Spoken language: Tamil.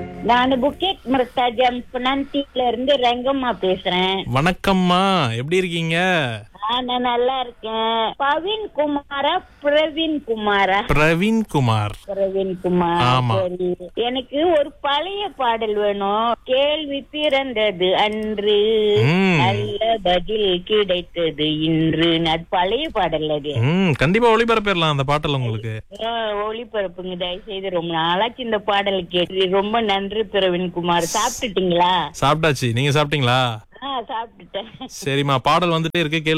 நான் புக்கெட் மிருத்தாஜம் பினான்சில இருந்து ரங்கம்மா பேசுறேன் வணக்கம்மா எப்படி இருக்கீங்க ஆ, நான் நல்லா இருக்கேன் பவின் குமாரா பிரவீன் குமாரா பிரவீன் குமார் பிரவீன் குமார் ஆமா. சரி எனக்கு ஒரு பழைய பாடல் வேணும் கேள்வி பிறந்தது அன்று ம். நல்ல பதில் கிடைத்தது இன்று அது பழைய பாடல் அது ம் கண்டிப்பா ஒளிபரப்பிடலாம் அந்த பாட்டல் உங்களுக்கு ஆ, ஒளிபரப்புங்க தயவு செய்து ரொம்ப நாளாச்சு இந்த பாடல் கேட்டு ரொம்ப நன்றி பிரவீன் குமார் சாப்பிட்டுட்டீங்களா சாப்பிட்டாச்சு நீங்க சாப்பிட்டீங்களா ஆ சாப்பிட்டுட்டேன் சரிம்மா பாடல் வந்துட்டே இருக்கு கேளு